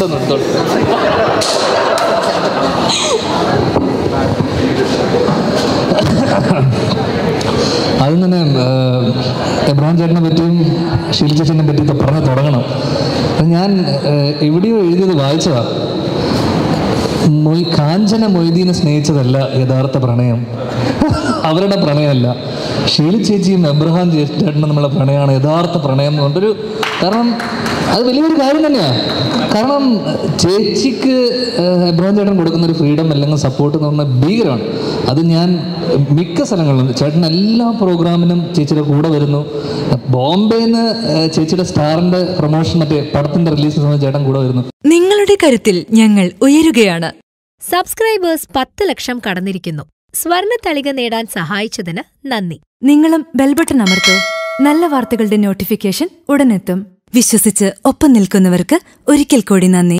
തന്നു എടുത്തോളൂ ആദ്യം തന്നെ ഏഹ്, എബ്രഹാം ചേട്ടനെ പറ്റിയും ഷീല ചേച്ചനെ പറ്റിയൊക്കെ പറഞ്ഞ് തുടങ്ങണം അപ്പം ഞാൻ ഏഹ്, എവിടെയോ എഴുതിയത് വായിച്ചതാ മൊയ് കാഞ്ചന മൊയ്തീനെ സ്നേഹിച്ചതല്ല യഥാർത്ഥ പ്രണയം അവരുടെ പ്രണയമല്ല ഷീല ചേച്ചിയും എബ്രഹാം ചേട്ടനും നമ്മളെ പ്രണയമാണ് യഥാർത്ഥ പ്രണയം എന്ന് പറഞ്ഞൊരു കാരണം അത് വലിയൊരു കാര്യം തന്നെയാണ് കാരണം ചേച്ചിക്ക് ഏഹ്, എബ്രഹാം ചേട്ടൻ കൊടുക്കുന്ന ഒരു ഫ്രീഡം അല്ലെങ്കിൽ സപ്പോർട്ട് എന്ന് പറഞ്ഞാൽ ഭീകരമാണ് അത് ഞാൻ മിക്ക സ്ഥലങ്ങളിലും ചേട്ടൻ എല്ലാ പ്രോഗ്രാമിനും ചേച്ചിയുടെ കൂടെ വരുന്നു ബോംബെയിൽ നിന്ന് ചേച്ചിയുടെ സ്റ്റാറിൻ്റെ പ്രൊമോഷൻ മറ്റേ പടത്തിൻ്റെ റിലീസ് സമയത്ത് ചേട്ടൻ കൂടെ വരുന്നു നിങ്ങളുടെ കരുത്തിൽ ഞങ്ങൾ ഉയരുകയാണ് സബ്സ്ക്രൈബേഴ്സ് പത്ത് ലക്ഷം കടന്നിരിക്കുന്നു സ്വർണ തളിക നേടാൻ സഹായിച്ചതിന് നന്ദി നിങ്ങളും ബെൽബട്ടൺ അമർത്തോ നല്ല വാർത്തകളുടെ നോട്ടിഫിക്കേഷൻ ഉടനെത്തും വിശ്വസിച്ച് ഒപ്പം നിൽക്കുന്നവർക്ക് ഒരിക്കൽ കൂടി നന്ദി